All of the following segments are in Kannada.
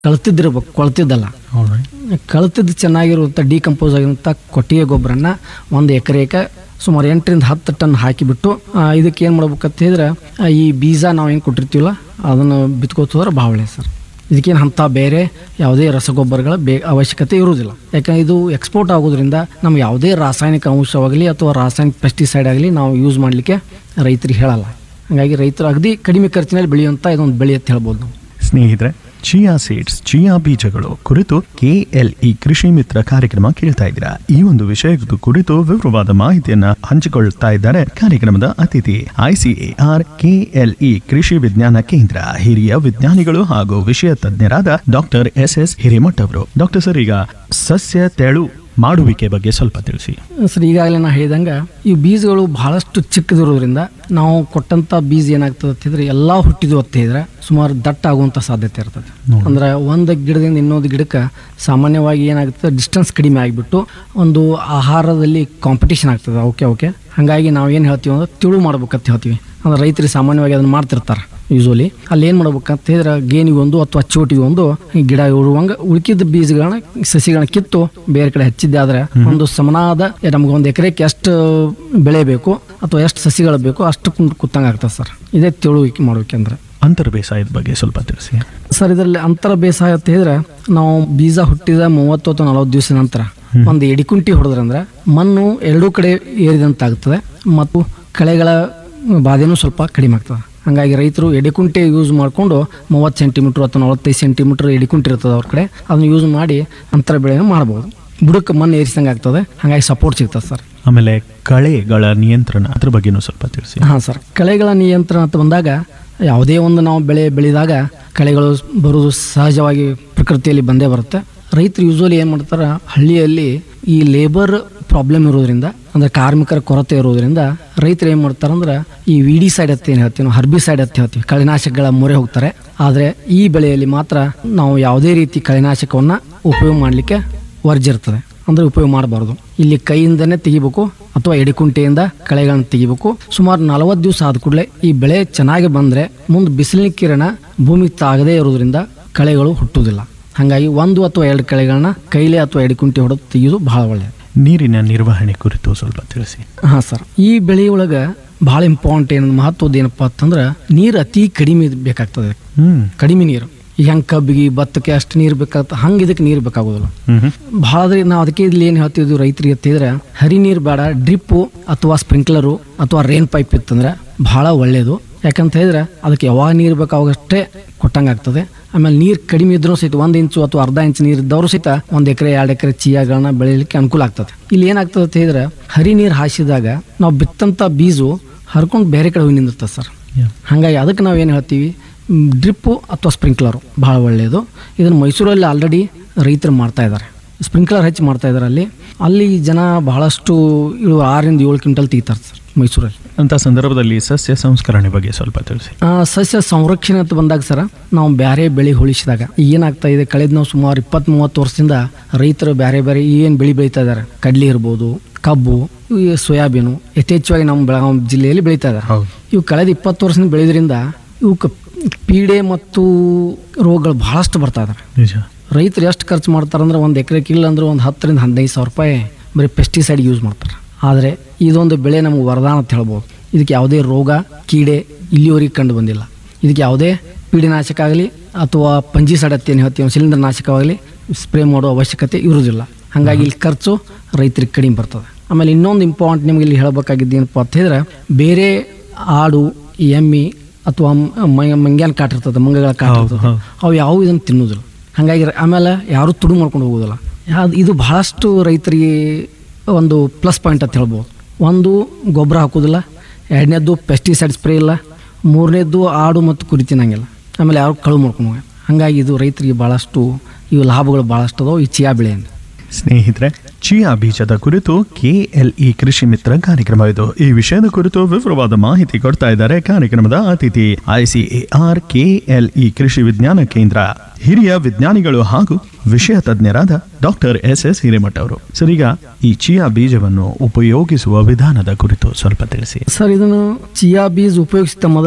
ಕಳ್ತಿದ್ದಿರ್ಬೇಕು ಕೊಳ್ತಿದ್ದಲ್ಲ ಕಳ್ತಿದ್ದು ಚೆನ್ನಾಗಿರುವಂಥ ಡಿಕಂಪೋಸ್ ಆಗಿರುವಂಥ ಕೊಟ್ಟಿಗೆ ಗೊಬ್ಬರನ ಒಂದು ಎಕರೆಗೆ ಸುಮಾರು ಎಂಟರಿಂದ ಹತ್ತು ಟನ್ ಹಾಕಿಬಿಟ್ಟು ಆ, ಇದಕ್ಕೆ ಏನು ಮಾಡ್ಬೇಕಂತ ಹೇಳಿದ್ರೆ ಆ, ಈ ಬೀಜ ನಾವು ಏನು ಕೊಟ್ಟಿರ್ತೀವಲ್ಲ ಅದನ್ನು ಬಿತ್ಕೋತ ಹೋದ್ರೆ ಭಾಳ ಒಳ್ಳೆಯದು ಸರ್ ಇದಕ್ಕೇನು ಅಂಥ ಬೇರೆ ಯಾವುದೇ ರಸಗೊಬ್ಬರಗಳ ಬೇ ಅವಶ್ಯಕತೆ ಇರುವುದಿಲ್ಲ ಯಾಕಂದ್ರೆ ಇದು ಎಕ್ಸ್ಪೋರ್ಟ್ ಆಗೋದ್ರಿಂದ ನಮ್ಗೆ ಯಾವುದೇ ರಾಸಾಯನಿಕ ಅಂಶವಾಗಲಿ ಅಥವಾ ರಾಸಾಯನಿಕ ಪೆಸ್ಟಿಸೈಡ್ ಆಗಲಿ ನಾವು ಯೂಸ್ ಮಾಡಲಿಕ್ಕೆ ರೈತರಿಗೆ ಹೇಳಲ್ಲ ಹಾಗಾಗಿ ರೈತರು ಅಗದಿ ಕಡಿಮೆ ಖರ್ಚಿನಲ್ಲಿ ಬೆಳೆಯುವಂಥ ಇದೊಂದು ಬೆಳೆ ಅಂತ ಹೇಳ್ಬೋದು ನಾವು ಸ್ನೇಹಿತರೆ ಚಿಯಾ ಸೀಡ್ಸ್ ಚಿಯಾ ಬೀಜಗಳು ಕುರಿತು ಕೆಎಲ್ಇ ಕೃಷಿ ಮಿತ್ರ ಕಾರ್ಯಕ್ರಮ ಕೇಳ್ತಾ ಇದ್ದೀರಾ ಈ ಒಂದು ವಿಷಯದ ಕುರಿತು ವಿವರವಾದ ಮಾಹಿತಿಯನ್ನ ಹಂಚಿಕೊಳ್ತಾ ಇದ್ದಾರೆ ಕಾರ್ಯಕ್ರಮದ ಅತಿಥಿ ಐಸಿಎಆರ್ ಕೆಎಲ್ಇ ಕೃಷಿ ವಿಜ್ಞಾನ ಕೇಂದ್ರ ಹಿರಿಯ ವಿಜ್ಞಾನಿಗಳು ಹಾಗೂ ವಿಷಯ ತಜ್ಞರಾದ ಡಾಕ್ಟರ್ ಎಸ್ ಎಸ್ ಹಿರೇಮಠ್ ಅವರು ಡಾಕ್ಟರ್ ಸರ್ ಈಗ ಸಸ್ಯ ತೆಳು ಮಾಡುವಿಕೆ ಬಗ್ಗೆ ಸ್ವಲ್ಪ ತಿಳಿಸಿ ಸರ್ ಈಗಾಗಲೇ ನಾ ಹೇಳಿದಂಗೆ ಈ ಬೀಜಗಳು ಬಹಳಷ್ಟು ಚಿಕ್ಕದಿರೋದ್ರಿಂದ ನಾವು ಕೊಟ್ಟಂಥ ಬೀಜ ಏನಾಗ್ತದೆ ಅಂತಿದ್ರೆ ಎಲ್ಲ ಹುಟ್ಟಿದ್ವು ಅಂತ ಹೇಳಿದ್ರೆ ಸುಮಾರು ದಟ್ಟ ಆಗುವಂಥ ಸಾಧ್ಯತೆ ಇರ್ತದೆ ಅಂದ್ರೆ ಒಂದು ಗಿಡದಿಂದ ಇನ್ನೊಂದು ಗಿಡಕ್ಕೆ ಸಾಮಾನ್ಯವಾಗಿ ಏನಾಗ್ತದೆ ಡಿಸ್ಟೆನ್ಸ್ ಕಡಿಮೆ ಆಗಿಬಿಟ್ಟು ಒಂದು ಆಹಾರದಲ್ಲಿ ಕಾಂಪಿಟೇಷನ್ ಆಗ್ತದೆ ಓಕೆ ಓಕೆ ಹಾಗಾಗಿ ನಾವು ಏನು ಹೇಳ್ತೀವಿ ಅಂದ್ರೆ ತಿಳು ಮಾಡ್ಬೇಕಂತ ಹೇಳ್ತೀವಿ ಅಂದ್ರೆ ರೈತರಿಗೆ ಸಾಮಾನ್ಯವಾಗಿ ಅದನ್ನು ಮಾಡ್ತಿರ್ತಾರೆ ಯೂಶ್ವಲಿ ಅಲ್ಲಿ ಏನು ಮಾಡ್ಬೇಕಂತ ಹೇಳಿದ್ರೆ ಗೇನಿಗೆ ಒಂದು ಅಥವಾ ಚೋಟಿಗೆ ಒಂದು ಈ ಗಿಡ ಉಳುವಂಗೆ ಉಳ್ಕಿದ ಬೀಜಗಳನ್ನ ಸಸಿಗಳನ್ನ ಕಿತ್ತು ಬೇರೆ ಕಡೆ ಹಚ್ಚಿದ್ದೆ ಆದ್ರೆ ಒಂದು ಸಮನಾದ ನಮ್ಗೆ ಒಂದು ಎಕರೆಗೆ ಎಷ್ಟು ಬೆಳೆ ಬೇಕು ಅಥವಾ ಎಷ್ಟು ಸಸಿಗಳು ಬೇಕು ಅಷ್ಟು ಕುಂತ್ ಕೂತಂಗೆ ಆಗ್ತದೆ ಸರ್ ಇದೇ ತಿಳುವಿಕೆ ಮಾಡ್ಬೇಕಂದ್ರೆ ಅಂತರ ಬೇಸಾಯದ ಬಗ್ಗೆ ಸ್ವಲ್ಪ ತಿಳಿಸಿ ಸರ್ ಇದರಲ್ಲಿ ಅಂತರ ಬೇಸಾಯ ಅಂತ ಹೇಳಿದ್ರೆ ನಾವು ಬೀಜ ಹುಟ್ಟಿದ ಮೂವತ್ತು ಅಥವಾ ನಲವತ್ತು ದಿವಸ ನಂತರ ಒಂದು ಎಡಿಕುಂಟಿ ಹೊಡೆದ್ರಂದ್ರೆ ಮಣ್ಣು ಎರಡೂ ಕಡೆ ಏರಿದಂತಾಗ್ತದೆ ಮತ್ತು ಕಳೆಗಳ ಬಾಧೆನೂ ಸ್ವಲ್ಪ ಕಡಿಮೆ ಆಗ್ತದೆ ಹಾಗಾಗಿ ರೈತರು ಎಡೆಕುಂಟೆ ಯೂಸ್ ಮಾಡಿಕೊಂಡು ಮೂವತ್ತು ಸೆಂಟಿಮೀಟ್ರ್ ಅಥವಾ ನಲವತ್ತೈದು ಸೆಂಟಿಮೀಟ್ರ್ ಎಡಿಕುಂಟಿ ಇರ್ತದೆ ಅವ್ರ ಕಡೆ ಅದನ್ನು ಯೂಸ್ ಮಾಡಿ ಅಂತರ ಬೆಳೆಯನ್ನು ಮಾಡ್ಬೋದು ಬುಡಕ್ಕೆ ಮಣ್ಣು ಏರಿಸಿದಂಗೆ ಆಗ್ತದೆ ಹಾಗಾಗಿ ಸಪೋರ್ಟ್ ಸಿಗ್ತದೆ ಸರ್ ಆಮೇಲೆ ಕಳೆಗಳ ನಿಯಂತ್ರಣ ಅದ್ರ ಬಗ್ಗೆನೂ ಸ್ವಲ್ಪ ತಿಳಿಸಿ ಹಾಂ ಸರ್ ಕಳೆಗಳ ನಿಯಂತ್ರಣ ಅಂತ ಬಂದಾಗ ಯಾವುದೇ ಒಂದು ನಾವು ಬೆಳೆ ಬೆಳೆದಾಗ ಕಳೆಗಳು ಬರುವುದು ಸಹಜವಾಗಿ ಪ್ರಕೃತಿಯಲ್ಲಿ ಬಂದೇ ಬರುತ್ತೆ ರೈತರು ಯೂಶ್ವಲಿ ಏನು ಮಾಡ್ತಾರೆ ಹಳ್ಳಿಯಲ್ಲಿ ಈ ಲೇಬರ್ ಪ್ರಾಬ್ಲಮ್ ಇರೋದ್ರಿಂದ ಅಂದರೆ ಕಾರ್ಮಿಕರ ಕೊರತೆ ಇರೋದ್ರಿಂದ ರೈತರು ಏನು ಮಾಡ್ತಾರೆ ಅಂದ್ರೆ ಈ ವಿಡಿ ಸೈಡ್ ಅಂತ ಏನು ಹೇಳ್ತೀವಿ ನಾವು ಹರ್ಬಿ ಸೈಡ್ ಅಂತ ಹೇಳ್ತೀವಿ ಕಳೆನಾಶಕಗಳ ಮೊರೆ ಹೋಗ್ತಾರೆ ಆದರೆ ಈ ಬೆಳೆಯಲ್ಲಿ ಮಾತ್ರ ನಾವು ಯಾವುದೇ ರೀತಿ ಕಳೆನಾಶಕವನ್ನು ಉಪಯೋಗ ಮಾಡಲಿಕ್ಕೆ ವರ್ಜ್ಯ ಇರ್ತದೆ ಅಂದರೆ ಉಪಯೋಗ ಮಾಡಬಾರ್ದು ಇಲ್ಲಿ ಕೈಯಿಂದನೇ ತೆಗಿಬೇಕು ಅಥವಾ ಎಡಿಕುಂಟೆಯಿಂದ ಕಳೆಗಳನ್ನು ತೆಗಿಬೇಕು ಸುಮಾರು ನಲವತ್ತು ದಿವಸ ಆದ ಕೂಡಲೇ ಈ ಬೆಳೆ ಚೆನ್ನಾಗಿ ಬಂದರೆ ಮುಂದೆ ಬಿಸಿಲಿನ ಕಿರಣ ಭೂಮಿಗೆ ತಾಗದೇ ಇರೋದ್ರಿಂದ ಕಳೆಗಳು ಹುಟ್ಟುವುದಿಲ್ಲ ಹಾಗಾಗಿ ಒಂದು ಅಥವಾ ಎರಡು ಕಳೆಗಳನ್ನ ಕೈಲೇ ಅಥವಾ ಎಡಿಕುಂಟೆ ಹೊಡೆದು ತೆಗೆಯೋದು ಬಹಳ ಒಳ್ಳೆಯದು ನೀರಿನ ನಿರ್ವಹಣೆ ಕುರಿತು ಸ್ವಲ್ಪ ತಿಳಿಸಿ ಹಾಂ ಸರ್ ಈ ಬೆಳೆ ಒಳಗೆ ಭಾಳ ಇಂಪಾರ್ಟೆಂಟ್ ಏನು ಮಹತ್ವದ ಏನಪ್ಪ ಅಂತಂದ್ರೆ ನೀರು ಅತಿ ಕಡಿಮೆ ಬೇಕಾಗ್ತದೆ ಹ್ಮ್ ಕಡಿಮೆ ನೀರು ಈಗ ಹೆಂಗೆ ಕಬ್ಬಿಗೆ ಭತ್ತಕ್ಕೆ ಅಷ್ಟು ನೀರು ಬೇಕಾಗ್ತದೆ ಹಂಗೆ ಇದಕ್ಕೆ ನೀರು ಬೇಕಾಗೋದಿಲ್ಲ ಹ್ಮ್ ಭಾಳ ಅಂದ್ರೆ ನಾವು ಅದಕ್ಕೆ ಇಲ್ಲಿ ಏನು ಹೇಳ್ತಿದ್ವಿ ರೈತರಿಗೆ ಅಂತಿದ್ರೆ ಹರಿ ನೀರು ಬೇಡ ಡ್ರಿಪ್ಪು ಅಥವಾ ಸ್ಪ್ರಿಂಕ್ಲರು ಅಥವಾ ರೇನ್ ಪೈಪ್ ಇತ್ತಂದ್ರೆ ಭಾಳ ಒಳ್ಳೆಯದು ಯಾಕಂತ ಹೇಳಿದ್ರೆ ಅದಕ್ಕೆ ಯಾವಾಗ ನೀರು ಬೇಕು ಅವಾಗಷ್ಟೇ ಕೊಟ್ಟಂಗೆ ಆಗ್ತದೆ ಆಮೇಲೆ ನೀರು ಕಡಿಮೆ ಇದ್ರೂ ಸಹಿತ ಒಂದು ಇಂಚು ಅಥವಾ ಅರ್ಧ ಇಂಚು ನೀರು ಇದ್ದವರು ಸಹಿತ ಒಂದು ಎಕರೆ ಎರಡು ಎಕರೆ ಚೀಯಾಗಳನ್ನ ಬೆಳೀಲಿಕ್ಕೆ ಅನುಕೂಲ ಆಗ್ತದೆ ಇಲ್ಲಿ ಏನಾಗ್ತದೆ ಅಂತ ಹೇಳಿದ್ರೆ ಹರಿ ನೀರು ಹಾಸಿದಾಗ ನಾವು ಬಿತ್ತಂಥ ಬೀಜು ಹರ್ಕೊಂಡು ಬೇರೆ ಕಡೆ ಹೋಗಿ ನಿಂದಿರ್ತದೆ ಸರ್ ಹಾಗಾಗಿ ಅದಕ್ಕೆ ನಾವು ಏನು ಹೇಳ್ತೀವಿ ಡ್ರಿಪ್ಪು ಅಥವಾ ಸ್ಪ್ರಿಂಕ್ಲರು ಭಾಳ ಒಳ್ಳೆಯದು ಇದನ್ನು ಮೈಸೂರಲ್ಲಿ ಆಲ್ರೆಡಿ ರೈತರು ಮಾಡ್ತಾ ಇದ್ದಾರೆ ಸ್ಪ್ರಿಂಕ್ಲರ್ ಹಚ್ಚಿ ಮಾಡ್ತಾ ಇದ್ದಾರೆ ಅಲ್ಲಿ ಅಲ್ಲಿ ಜನ ಬಹಳಷ್ಟು ಇಳು ಆರರಿಂದ ಏಳು ಕ್ವಿಂಟಲ್ ತೆಗಿತಾರೆ ಸರ್ ಮೈಸೂರಲ್ಲಿ ಅಂತ ಸಂದರ್ಭದಲ್ಲಿ ಸಸ್ಯ ಸಂಸ್ಕರಣೆ ಬಗ್ಗೆ ಸ್ವಲ್ಪ ತಿಳಿಸಿ ಆ, ಸಸ್ಯ ಸಂರಕ್ಷಣೆ ಅಂತ ಬಂದಾಗ ಸರ ನಾವು ಬೇರೆ ಬೆಳೆ ಉಳಿಸಿದಾಗ ಏನಾಗ್ತಾ ಇದೆ ಕಳೆದ ನಾವು ಸುಮಾರು ಇಪ್ಪತ್ತ್ ಮೂವತ್ತು ವರ್ಷದಿಂದ ರೈತರು ಬೇರೆ ಬೇರೆ ಏನು ಬೆಳೆ ಬೆಳೀತಾ ಇದ್ದಾರೆ ಕಡ್ಲಿ ಇರ್ಬೋದು ಕಬ್ಬು ಈ ಸೋಯಾಬೀನು ಯಥೇಚ್ಛವಾಗಿ ನಮ್ಮ ಬೆಳಗಾವಿ ಜಿಲ್ಲೆಯಲ್ಲಿ ಬೆಳೀತಾ ಇದ್ದಾರೆ ಹೌದು ಇವು ಕಳೆದ ಇಪ್ಪತ್ತು ವರ್ಷದಿಂದ ಬೆಳೆದ್ರಿಂದ ಇವಕ್ಕೆ ಪೀಡೆ ಮತ್ತು ರೋಗಗಳು ಬಹಳಷ್ಟು ಬರ್ತಾ ಇದಾವೆ ನಿಜ ರೈತರು ಎಷ್ಟು ಖರ್ಚು ಮಾಡ್ತಾರೆ ಅಂದ್ರೆ ಒಂದು ಎಕರೆಗೆ ಇಲ್ಲ ಅಂದ್ರೆ ಒಂದು ಹತ್ತರಿಂದ ಹದಿನೈದು ಸಾವಿರ ರೂಪಾಯಿ ಬರೀ ಪೆಸ್ಟಿಸೈಡ್ ಯೂಸ್ ಮಾಡ್ತಾರೆ ಆದರೆ ಇದೊಂದು ಬೆಳೆ ನಮಗೆ ವರದಾನ ಅಂತ ಹೇಳ್ಬೋದು ಇದಕ್ಕೆ ಯಾವುದೇ ರೋಗ ಕೀಡೆ ಇಲ್ಲಿವರೆಗೆ ಕಂಡು ಬಂದಿಲ್ಲ ಇದಕ್ಕೆ ಯಾವುದೇ ಪೀಡಿನಾಶಕ ಆಗಲಿ ಅಥವಾ ಪಂಜಿಸೈಡ್ ಅಂತ ಏನು ಹೇಳ್ತೀವಿ ಸಿಲಿಂಡರ್ ನಾಶಕವಾಗಲಿ ಸ್ಪ್ರೇ ಮಾಡೋ ಅವಶ್ಯಕತೆ ಇರುವುದಿಲ್ಲ ಹಾಗಾಗಿ ಇಲ್ಲಿ ಖರ್ಚು ರೈತರಿಗೆ ಕಡಿಮೆ ಬರ್ತದೆ ಆಮೇಲೆ ಇನ್ನೊಂದು ಇಂಪಾರ್ಟೆಂಟ್ ನಿಮಗೆ ಇಲ್ಲಿ ಹೇಳಬೇಕಾಗಿದ್ದು ಏನಪ್ಪ ಅಂತ ಹೇಳಿದ್ರೆ ಬೇರೆ ಆಡು ಎಮ್ಮಿ ಅಥವಾ ಮಂಗ್ಯಾನ ಕಾಟ ಇರ್ತದೆ ಮಂಗಗಳ ಕಾಟ ಹೌದು, ಇರ್ತದೆ ಹೌದು. ಅವು ಯಾವ ಇದನ್ನು ತಿನ್ನೋದಿಲ್ಲ ಹಾಗಾಗಿ ರ- ಆಮೇಲೆ ಯಾರೂ ತುಡು ಮಾಡ್ಕೊಂಡು ಹೋಗೋದಿಲ್ಲ ಯಾವ್ದು ಇದು ಬಹಳಷ್ಟು ರೈತರಿಗೆ ಒಂದು ಪ್ಲಸ್ ಪಾಯಿಂಟ್ ಅಂತ ಹೇಳ್ಬೋದು ಒಂದು ಗೊಬ್ಬರ ಹಾಕೋದಿಲ್ಲ ಎರಡನೇದ್ದು ಪೆಸ್ಟಿಸೈಡ್ ಸ್ಪ್ರೇ ಇಲ್ಲ ಮೂರನೇದ್ದು ಆಡು ಮತ್ತು ಕುರಿ ತಿನ್ನಂಗಿಲ್ಲ ಆಮೇಲೆ ಯಾರು ಕಳು ಮಾಡ್ಕೊಂಡು ಹೋಗ ಹಾಗಾಗಿ ಇದು ರೈತರಿಗೆ ಭಾಳಷ್ಟು ಇವು ಲಾಭಗಳು ಭಾಳಷ್ಟು ಅದಾವೆ ಈ ಚಿಯಾ ಬೆಳೆಯಿಂದ ಸ್ನೇಹಿತರೆ ಚಿಯಾ ಬೀಜದ ಕುರಿತು ಕೆಎಲ್ಇ ಕೃಷಿ ಮಿತ್ರ ಕಾರ್ಯಕ್ರಮವಿದು ಈ ವಿಷಯದ ಕುರಿತು ವಿವರವಾದ ಮಾಹಿತಿ ಕೊಡ್ತಾ ಇದ್ದಾರೆ ಕಾರ್ಯಕ್ರಮದ ಅತಿಥಿ ಐಸಿಎಆರ್ ಕೆಎಲ್ಇ ಕೃಷಿ ವಿಜ್ಞಾನ ಕೇಂದ್ರ ಹಿರಿಯ ವಿಜ್ಞಾನಿಗಳು ಹಾಗೂ ವಿಷಯ ತಜ್ಞರಾದ ಡಾಕ್ಟರ್ ಎಸ್ ಎಸ್ ಹಿರೇಮಠ ಅವರು ಸರ್ ಈಗ ಈ ಚಿಯಾ ಬೀಜವನ್ನು ಉಪಯೋಗಿಸುವ ವಿಧಾನದ ಕುರಿತು ಸ್ವಲ್ಪ ತಿಳಿಸಿ ಸರ್ ಇದನ್ನು ಚಿಯಾ ಬೀಜ ಉಪಯೋಗಿಸಿದ ಮೊದಲ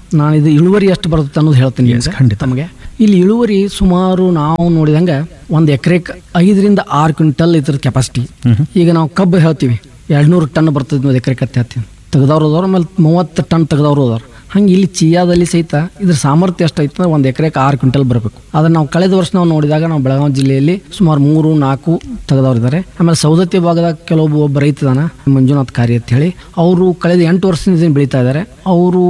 ನಾನು ಇದು ಇಳುವರಿ ಎಷ್ಟು ಬರುತ್ತೆ ಅನ್ನೋದು ಹೇಳ್ತೀನಿ Yes, ನಿಮ್ಗೆ, ಖಂಡಿತ. ತಮಗೆ ಇಲ್ಲಿ ಇಳುವರಿ ಸುಮಾರು ನಾವು ನೋಡಿದಂಗೆ ಒಂದು ಎಕರೆಗೆ ಐದರಿಂದ ಆರು ಕ್ವಿಂಟಲ್ ಇದ್ರ ಕೆಪಾಸಿಟಿ ಹ್ಮ್ ಈಗ ನಾವು ಕಬ್ಬು ಹೇಳ್ತೀವಿ ಎರಡ್ನೂರು ಟನ್ ಬರ್ತದೆ ಒಂದು ಎಕರೆ ಕತ್ತೆ ಹೇಳ್ತೀವಿ ತೆಗ್ದವ್ರು ಅದಾರ ಆಮೇಲೆ ಮೂವತ್ತು ಟನ್ ತೆಗ್ದವ್ರು ಅದಾರ ಹಂಗೆ ಇಲ್ಲಿ ಚಿಯಾದಲ್ಲಿ ಸಹಿತ ಇದ್ರ ಸಾಮರ್ಥ್ಯ ಎಷ್ಟೈತೆ ಅಂದ್ರೆ ಒಂದು ಎಕರೆಗೆ ಆರು ಕ್ವಿಂಟಲ್ ಬರಬೇಕು ಅದನ್ನು ನಾವು ಕಳೆದ ವರ್ಷ ನಾವು ನೋಡಿದಾಗ ನಾವು ಬೆಳಗಾವಿ ಜಿಲ್ಲೆಯಲ್ಲಿ ಸುಮಾರು ಮೂರು ನಾಲ್ಕು ತೆಗೆದವ್ರು ಇದ್ದಾರೆ ಆಮೇಲೆ ಸೌದತ್ತಿ ಭಾಗದಾಗ ಕೆಲವೊಬ್ಬ ಒಬ್ಬ ರೈತ ಇದಾನ ಮಂಜುನಾಥ್ ಕಾರಿ ಅಂತ ಹೇಳಿ ಅವರು ಕಳೆದ ಎಂಟು ವರ್ಷದಿಂದ ಇದನ್ನ ಬೆಳೀತಾ ಇದ್ದಾರೆ ಅವರು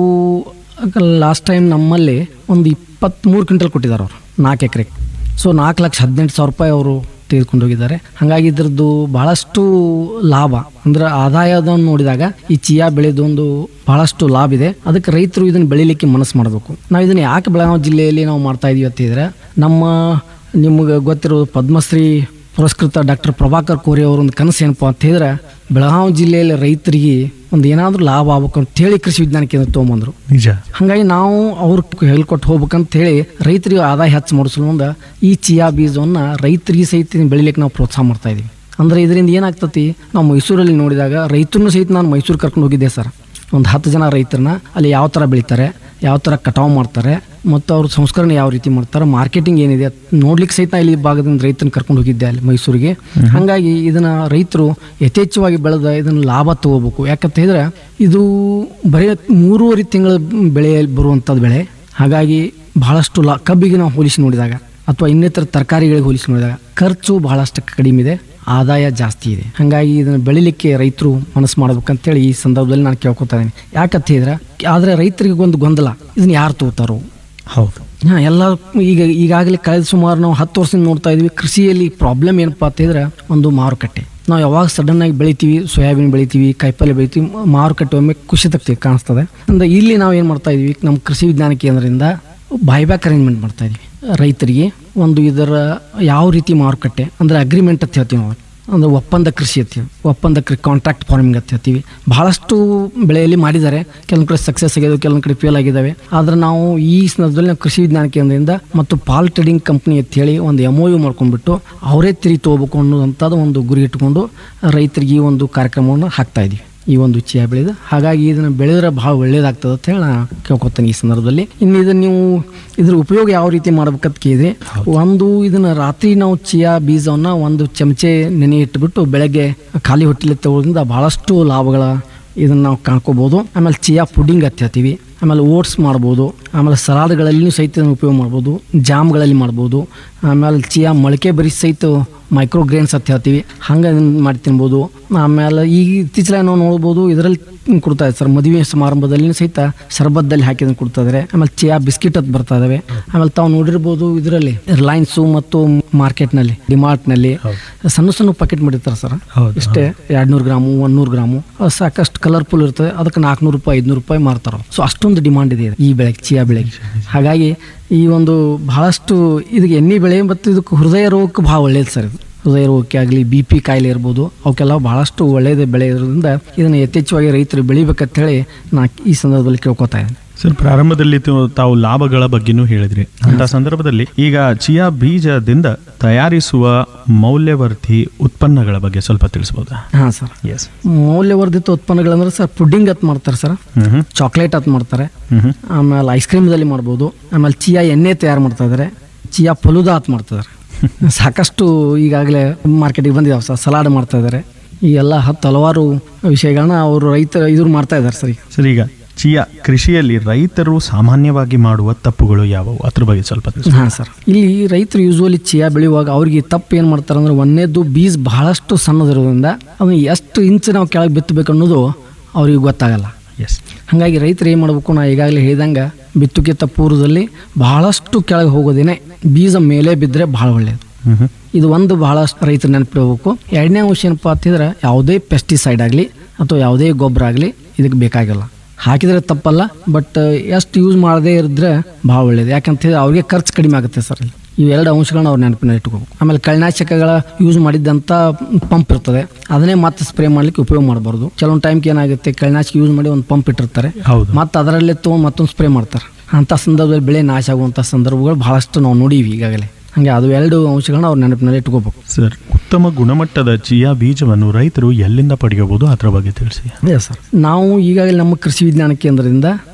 ಲಾಸ್ಟ್ ಟೈಮ್ ನಮ್ಮಲ್ಲಿ ಒಂದು ಇಪ್ಪತ್ತ್ಮೂರು ಕ್ವಿಂಟಲ್ ಕೊಟ್ಟಿದ್ದಾರೆ ಅವರು ನಾಲ್ಕು ಎಕರೆಗೆ ಸೊ ನಾಲ್ಕು ಲಕ್ಷ ಹದಿನೆಂಟು ಸಾವಿರ ರೂಪಾಯಿ ಅವರು ತೆಗೆದುಕೊಂಡು ಹೋಗಿದ್ದಾರೆ ಹಾಗಾಗಿ ಇದ್ರದ್ದು ಬಹಳಷ್ಟು ಲಾಭ ಅಂದ್ರೆ ಆದಾಯದನ್ನು ನೋಡಿದಾಗ ಈ ಚಿಯಾ ಬೆಳೆದೊಂದು ಬಹಳಷ್ಟು ಲಾಭ ಇದೆ ಅದಕ್ಕೆ ರೈತರು ಇದನ್ನು ಬೆಳಿಲಿಕ್ಕೆ ಮನಸ್ಸು ಮಾಡಬೇಕು ನಾವು ಇದನ್ನು ಯಾಕೆ ಬೆಳಗಾವಿ ಜಿಲ್ಲೆಯಲ್ಲಿ ನಾವು ಮಾಡ್ತಾ ಇದೀವಿ ಅಂತ ಹೇಳಿದ್ರೆ ನಮ್ಮ ನಿಮಗೆ ಗೊತ್ತಿರೋ ಪದ್ಮಶ್ರೀ ಪುರಸ್ಕೃತ ಡಾಕ್ಟರ್ ಪ್ರಭಾಕರ್ ಕೋರಿ ಅವರ ಒಂದು ಕನಸು ಏನಪ್ಪ ಅಂತ ಹೇಳಿದ್ರೆ ಬೆಳಗಾವಿ ಜಿಲ್ಲೆಯಲ್ಲಿ ರೈತರಿಗೆ ಒಂದು ಏನಾದರೂ ಲಾಭ ಆಗ್ಬೇಕು ಅಂತ ಹೇಳಿ ಕೃಷಿ ವಿಜ್ಞಾನ ಕೇಂದ್ರ ತೊಗೊಂಬಂದ್ರು ನಿಜ ಹಾಗಾಗಿ ನಾವು ಅವ್ರು ಹೇಳ್ಕೊಟ್ಟು ಹೋಗ್ಬೇಕಂತ ಹೇಳಿ ರೈತರಿಗೆ ಆದಾಯ ಹೆಚ್ಚು ಮಾಡಿಸಲು ಮುಂದೆ ಈ ಚಿಯಾ ಬೀಜವನ್ನು ರೈತರಿಗೆ ಸಹಿತ ಬೆಳಿಲಿಕ್ಕೆ ನಾವು ಪ್ರೋತ್ಸಾಹ ಮಾಡ್ತಾ ಇದೀವಿ ಅಂದರೆ ಇದರಿಂದ ಏನಾಗ್ತತಿ ನಾವು ಮೈಸೂರಲ್ಲಿ ನೋಡಿದಾಗ ರೈತರನ್ನು ಸಹಿತ ನಾನು ಮೈಸೂರು ಕರ್ಕೊಂಡು ಹೋಗಿದ್ದೆ ಸರ್ ಒಂದು ಹತ್ತು ಜನ ರೈತರನ್ನ ಅಲ್ಲಿ ಯಾವ ಥರ ಬೆಳಿತಾರೆ ಯಾವ ಥರ ಕಟಾವು ಮಾಡ್ತಾರೆ ಮತ್ತು ಅವ್ರ ಸಂಸ್ಕರಣೆ ಯಾವ ರೀತಿ ಮಾಡ್ತಾರೆ ಮಾರ್ಕೆಟಿಂಗ್ ಏನಿದೆ ಅದ್ ನೋಡ್ಲಿಕ್ಕೆ ಸಹಿತ ಇಲ್ಲಿ ಭಾಗದಿಂದ ರೈತರನ್ನ ಕರ್ಕೊಂಡು ಹೋಗಿದ್ದೆ ಅಲ್ಲಿ ಮೈಸೂರಿಗೆ ಹಾಗಾಗಿ ಇದನ್ನ ರೈತರು ಯಥೇಚ್ಛವಾಗಿ ಬೆಳೆದ ಇದನ್ನ ಲಾಭ ತಗೋಬೇಕು ಯಾಕಂತ ಹೇಳಿದ್ರೆ ಇದು ಬರೀ ಮೂರುವರೆ ತಿಂಗಳ ಬೆಳೆ ಬರುವಂಥದ್ದು ಬೆಳೆ ಹಾಗಾಗಿ ಬಹಳಷ್ಟು ಲಾ ಕಬ್ಬಿಗೆ ನಾವು ಹೋಲಿಸಿ ನೋಡಿದಾಗ ಅಥವಾ ಇನ್ನಿತರ ತರಕಾರಿಗಳಿಗೆ ಹೋಲಿಸಿ ನೋಡಿದಾಗ ಖರ್ಚು ಬಹಳಷ್ಟು ಕಡಿಮೆ ಇದೆ ಆದಾಯ ಜಾಸ್ತಿ ಇದೆ ಹಾಗಾಗಿ ಇದನ್ನು ಬೆಳಿಲಿಕ್ಕೆ ರೈತರು ಮನಸ್ಸು ಮಾಡ್ಬೇಕಂತೇಳಿ ಈ ಸಂದರ್ಭದಲ್ಲಿ ನಾನು ಕೇಳ್ಕೊತಾ ಇದ್ದೀನಿ ಯಾಕಂತ ಹೇಳಿದ್ರೆ ಆದರೆ ರೈತರಿಗೆ ಒಂದು ಗೊಂದಲ ಇದನ್ನ ಯಾರು ತಗೋತಾರೋ ಹೌದು ಹಾಂ ಎಲ್ಲ ಈಗ ಈಗಾಗಲೇ ಕಳೆದ ಸುಮಾರು ನಾವು ಹತ್ತು ವರ್ಷದಿಂದ ನೋಡ್ತಾ ಇದ್ವಿ ಕೃಷಿಯಲ್ಲಿ ಪ್ರಾಬ್ಲಮ್ ಏನಪ್ಪ ಅಂತ ಹೇಳಿದ್ರೆ ಒಂದು ಮಾರುಕಟ್ಟೆ ನಾವು ಯಾವಾಗ ಸಡನ್ ಆಗಿ ಬೆಳಿತೀವಿ ಸೋಯಾಬೀನ್ ಬೆಳಿತೀವಿ ಕಾಯಿಪಲ್ಯ ಬೆಳಿತೀವಿ ಮ- ಮಾರುಕಟ್ಟೆ ಒಮ್ಮೆ ಖುಷಿ ತಗ್ತೀವಿ ಕಾಣಿಸ್ತದೆ ಅಂದ್ರೆ ಇಲ್ಲಿ ನಾವು ಏನು ಮಾಡ್ತಾ ಇದೀವಿ ನಮ್ಮ ಕೃಷಿ ವಿಜ್ಞಾನ ಕೇಂದ್ರದಿಂದ ಬೈಬ್ಯಾಕ್ ಅರೇಂಜ್ಮೆಂಟ್ ಮಾಡ್ತಾ ಇದೀವಿ ರೈತರಿಗೆ ಒಂದು ಇದರ ಯಾವ ರೀತಿ ಮಾರುಕಟ್ಟೆ ಅಂದ್ರೆ ಅಗ್ರಿಮೆಂಟ್ ಅಂತ ಹೇಳ್ತೀವಿ ನಾವು ಅಂದ್ರೆ ಒಪ್ಪಂದ ಕೃಷಿ ಅಂತೀವಿ ಒಪ್ಪಂದ ಕೃ ಕಾಂಟ್ರಾಕ್ಟ್ ಫಾರ್ಮಿಂಗ್ ಅಂತ ಹೇಳ್ತೀವಿ ಬಹಳಷ್ಟು ಬೆಳೆಯಲ್ಲಿ ಮಾಡಿದ್ದಾರೆ ಕೆಲವೊಂದು ಕಡೆ ಸಕ್ಸಸ್ ಆಗಿದೆ ಕೆಲವೊಂದು ಕಡೆ ಫೇಲ್ ಆಗಿದ್ದಾವೆ ಆದ್ರೆ ನಾವು ಈ ಸಂದರ್ಭದಲ್ಲಿ ನಾವು ಕೃಷಿ ವಿಜ್ಞಾನ ಕೇಂದ್ರದಿಂದ ಮತ್ತು ಪಾಲ್ ಟ್ರೇಡಿಂಗ್ ಕಂಪ್ನಿ ಅಂತ ಹೇಳಿ ಒಂದು ಎಮ್ ಯು ಮಾಡ್ಕೊಂಡ್ಬಿಟ್ಟು ಅವರೇ ತಿರುಗಿ ತಗೋಬೇಕು ಅನ್ನೋದಂಥದ್ದು ಒಂದು ಗುರಿ ಇಟ್ಕೊಂಡು ರೈತರಿಗೆ ಈ ಒಂದು ಕಾರ್ಯಕ್ರಮವನ್ನು ಹಾಕ್ತಾ ಇದೀವಿ ಈ ಒಂದು ಚಿಯಾ ಬೆಳೆದು ಹಾಗಾಗಿ ಇದನ್ನು ಬೆಳೆದ್ರೆ ಭಾಳ ಒಳ್ಳೇದಾಗ್ತದೆ ಅಂತ ಹೇಳಿ ನಾನು ಕೇಳ್ಕೊತೇನೆ ಈ ಸಂದರ್ಭದಲ್ಲಿ ಇನ್ನು ಇದನ್ನು ನೀವು ಇದ್ರ ಉಪಯೋಗ ಯಾವ ರೀತಿ ಮಾಡ್ಬೇಕಂತ ಕೇಳಿದ್ರೆ ಒಂದು ಇದನ್ನ ರಾತ್ರಿ ನಾವು ಚಿಯಾ ಬೀಜವನ್ನು ಒಂದು ಚಮಚೆ ನೆನೆ ಇಟ್ಬಿಟ್ಟು ಬೆಳಗ್ಗೆ ಖಾಲಿ ಹೊಟ್ಟೆಲಿ ತಗೊಳ್ಳೋದ್ರಿಂದ ಬಹಳಷ್ಟು ಲಾಭಗಳ ಇದನ್ನು ನಾವು ಕಾಣ್ಕೋಬೋದು ಆಮೇಲೆ ಚಿಯಾ ಪುಡಿಂಗ್ ಅಂತ ಹೇಳ್ತೀವಿ ಆಮೇಲೆ ಓಟ್ಸ್ ಮಾಡ್ಬೋದು ಆಮೇಲೆ ಸಲಾಡ್ಗಳಲ್ಲಿಯೂ ಸಹಿತ ಇದನ್ನು ಉಪಯೋಗ ಮಾಡ್ಬೋದು ಜಾಮ್ಗಳಲ್ಲಿ ಮಾಡ್ಬೋದು ಆಮೇಲೆ ಚಿಯಾ ಮೊಳಕೆ ಬರೀ ಸಹಿತ ಮೈಕ್ರೋ ಗ್ರೇನ್ಸ್ ಅಂತ ಹೇಳ್ತೀವಿ ಹಂಗೆ ಇದನ್ನ ಮಾಡಿ ತಿನ್ಬೋದು ಆಮೇಲೆ ಈಗ ಇತ್ತೀಚೆಗೆ ನಾವು ನೋಡ್ಬೋದು ಇದರಲ್ಲಿ ಕೊಡ್ತಾ ಇದೆ ಸರ್ ಮದುವೆ ಸಮಾರಂಭದಲ್ಲಿ ಸಹಿತ ಶರಬತ್ತಲ್ಲಿ ಹಾಕಿ ಇದನ್ನ ಕೊಡ್ತಾ ಇದ್ದಾರೆ ಆಮೇಲೆ ಚಿಯಾ ಬಿಸ್ಕಿಟ್ ಅಂತ ಬರ್ತಾ ಇದಾವೆ ಆಮೇಲೆ ತಾವು ನೋಡಿರ್ಬೋದು ಇದರಲ್ಲಿ ರಿಲಯನ್ಸು ಮತ್ತು ಮಾರ್ಕೆಟ್ನಲ್ಲಿ ಡಿಮಾರ್ಟ್ನಲ್ಲಿ ಸಣ್ಣ ಸಣ್ಣ ಪ್ಯಾಕೆಟ್ ಮಾಡಿರ್ತಾರೆ ಸರ್ ಹೌದು, ಇಷ್ಟೇ ಎರಡ್ನೂರು ಗ್ರಾಮು ಒನ್ನೂರು ಗ್ರಾಮು ಅದು ಸಾಕಷ್ಟು ಕಲರ್ಫುಲ್ ಇರ್ತದೆ ಅದಕ್ಕೆ ನಾಲ್ಕುನೂರು ರೂಪಾಯಿ ಐದುನೂರು ರೂಪಾಯಿ ಮಾರ್ತಾರೆ ಸೊ ಅಷ್ಟೊಂದು ಡಿಮಾಂಡ್ ಇದೆ ಈ ಬೆಳೆಗೆ ಚಿಯಾ ಬೆಳೆಗೆ ಹಾಗಾಗಿ ಈ ಒಂದು ಬಹಳಷ್ಟು ಇದಕ್ಕೆ ಎಣ್ಣೆ ಬೆಳೆ ಮತ್ತು ಇದಕ್ಕೆ ಹೃದಯ ರೋಗಕ್ಕೆ ಭಾಳ ಒಳ್ಳೇದು ಸರ್ ಇದು ಹೃದಯ ರೋಗಕ್ಕೆ ಆಗಲಿ ಬಿ ಪಿ ಕಾಯಿಲೆ ಇರ್ಬೋದು ಅವಕ್ಕೆಲ್ಲ ಬಹಳಷ್ಟು ಒಳ್ಳೆಯದೇ ಬೆಳೆ ಇರೋದ್ರಿಂದ ಇದನ್ನು ಯಥೇಚ್ಛವಾಗಿ ರೈತರು ಬೆಳಿಬೇಕಂತ ಹೇಳಿ ನಾ ಈ ಸಂದರ್ಭದಲ್ಲಿ ಕೇಳ್ಕೊತಾ ಇದ್ದೀನಿ ಸರ್ ಪ್ರಾರಂಭದಲ್ಲಿ ತು- ತಾವು ಲಾಭಗಳ ಬಗ್ಗೆನೂ ಹೇಳಿದ್ರಿ ಅಂತ ಸಂದರ್ಭದಲ್ಲಿ ಈಗ ಚಿಯಾ ಬೀಜದಿಂದ ತಯಾರಿಸುವ ಮೌಲ್ಯವರ್ಧಿ ಉತ್ಪನ್ನಗಳ ಬಗ್ಗೆ ಸ್ವಲ್ಪ ತಿಳಿಸ್ಬೋದಾ ಹಾಂ ಸರ್ ಎಸ್ ಮೌಲ್ಯವರ್ಧಿತ ಉತ್ಪನ್ನಗಳಂದ್ರೆ ಸರ್ ಪುಡ್ಡಿಂಗ್ ಅಂತ ಮಾಡ್ತಾರೆ ಸರ್ ಹ್ಮ್ ಹ್ಮ್ ಚಾಕ್ಲೇಟ್ ಅಂತ ಮಾಡ್ತಾರೆ ಹ್ಮ್ ಹ್ಮ್ ಆಮೇಲೆ ಐಸ್ ಕ್ರೀಮ್ದಲ್ಲಿ ಮಾಡ್ಬೋದು ಆಮೇಲೆ ಚಿಯಾ ಎಣ್ಣೆ ತಯಾರು ಮಾಡ್ತಾ ಇದ್ದಾರೆ ಚಿಯಾ ಫಲುದಾ ಅಂತ ಮಾಡ್ತಿದ್ದಾರೆ ಸಾಕಷ್ಟು ಈಗಾಗಲೇ ಮಾರ್ಕೆಟಿಗೆ ಬಂದಿದ್ದಾವೆ ಸರ್ ಸಲಾಡ್ ಮಾಡ್ತಾ ಇದ್ದಾರೆ ಈ ಎಲ್ಲ ಹತ್ತು ಹಲವಾರು ವಿಷಯಗಳನ್ನ ಅವರು ರೈತ ಇದ್ರು ಮಾಡ್ತಾ ಇದ್ದಾರೆ ಸರ್ ಈಗ ಸರ್ ಈಗ ಚಿಯಾ ಕೃಷಿಯಲ್ಲಿ ರೈತರು ಸಾಮಾನ್ಯವಾಗಿ ಮಾಡುವ ತಪ್ಪುಗಳು ಯಾವುವು ಅದ್ರ ಬಗ್ಗೆ ಸ್ವಲ್ಪ ತಿಳಿಸಿ ಹಾಂ ಸರ್ ಇಲ್ಲಿ ರೈತರು ಯೂಶ್ವಲಿ ಚಿಯಾ ಬೆಳೆಯುವಾಗ ಅವ್ರಿಗೆ ತಪ್ಪು ಏನು ಮಾಡ್ತಾರೆ ಅಂದ್ರೆ ಒಂದೇದು ಬೀಜ ಬಹಳಷ್ಟು ಸಣ್ಣದಿರೋದ್ರಿಂದ ಅದನ್ನ ಎಷ್ಟು ಇಂಚು ನಾವು ಕೆಳಗೆ ಬಿತ್ತಬೇಕು ಅನ್ನೋದು ಅವ್ರಿಗೆ ಗೊತ್ತಾಗಲ್ಲ ಎಸ್ ಹಾಗಾಗಿ ರೈತರು ಏನು ಮಾಡಬೇಕು ನಾ ಈಗಾಗಲೇ ಹೇಳ್ದಂಗೆ ಬಿತ್ತುಕಿತ್ತ ಪೂರ್ವದಲ್ಲಿ ಬಹಳಷ್ಟು ಕೆಳಗೆ ಹೋಗೋದೇನೆ ಬೀಜ ಮೇಲೆ ಬಿದ್ದರೆ ಭಾಳ ಒಳ್ಳೆಯದು ಹ್ಮ್ ಹ್ಮ್ ಇದು ಒಂದು ಬಹಳಷ್ಟು ರೈತರು ನೆನಪಿಡಬೇಕು ಎರಡನೇ ಅಂಶ ಏನಪ್ಪ ಅಂತಿದ್ರೆ ಯಾವುದೇ ಪೆಸ್ಟಿಸೈಡ್ ಆಗಲಿ ಅಥವಾ ಯಾವುದೇ ಗೊಬ್ಬರ ಆಗಲಿ ಇದಕ್ಕೆ ಬೇಕಾಗಿಲ್ಲ ಹಾಕಿದರೆ ತಪ್ಪಲ್ಲ ಬಟ್ ಎಷ್ಟು ಯೂಸ್ ಮಾಡದೇ ಇರಿದ್ರೆ ಭಾಳ ಒಳ್ಳೇದು ಯಾಕಂತ ಹೇಳಿದ್ರೆ ಅವ್ರಿಗೆ ಖರ್ಚು ಕಡಿಮೆ ಆಗುತ್ತೆ ಸರ್ ಇಲ್ಲಿ ಇವೆರಡು ಅಂಶಗಳನ್ನ ಅವ್ರು ನೆನಪಿನ ಇಟ್ಕೋಬೇಕು ಆಮೇಲೆ ಕಳೆನಾಶಕಗಳ ಯೂಸ್ ಮಾಡಿದ್ದಂಥ ಪಂಪ್ ಇರ್ತದೆ ಅದನ್ನೇ ಮತ್ತೆ ಸ್ಪ್ರೇ ಮಾಡ್ಲಿಕ್ಕೆ ಉಪಯೋಗ ಮಾಡಬಾರ್ದು ಕೆಲವೊಂದು ಟೈಮ್ಗೆ ಏನಾಗುತ್ತೆ ಕಳೆನಾಶಕ ಯೂಸ್ ಮಾಡಿ ಒಂದು ಪಂಪ್ ಇಟ್ಟಿರ್ತಾರೆ ಹೌದು ಮತ್ತು ಅದರಲ್ಲೇ ತೊಗೊಂಡು ಮತ್ತೊಂದು ಸ್ಪ್ರೇ ಮಾಡ್ತಾರೆ ಅಂಥ ಸಂದರ್ಭದಲ್ಲಿ ಬೆಳೆ ನಾಶ ಆಗುವಂಥ ಸಂದರ್ಭಗಳು ಬಹಳಷ್ಟು ನಾವು ನೋಡೀವಿ ಈಗಾಗಲೇ ಹಾಗೆ ಅದು ಎರಡು ಅಂಶಗಳನ್ನ ಅವ್ರು ನೆನಪಿನಲ್ಲಿ ಇಟ್ಕೋಬೇಕು ಸರ್ ಉತ್ತಮ ಗುಣಮಟ್ಟದ ಚಿಯಾ ಬೀಜವನ್ನು ರೈತರು ಎಲ್ಲಿಂದ ಪಡೆಯಬಹುದು ಅದರ ಬಗ್ಗೆ ತಿಳಿಸಿ ಅದೇ ಸರ್ ನಾವು ಈಗಾಗಲೇ ನಮ್ಮ ಕೃಷಿ ವಿಜ್ಞಾನ ಕೇಂದ್ರದಿಂದ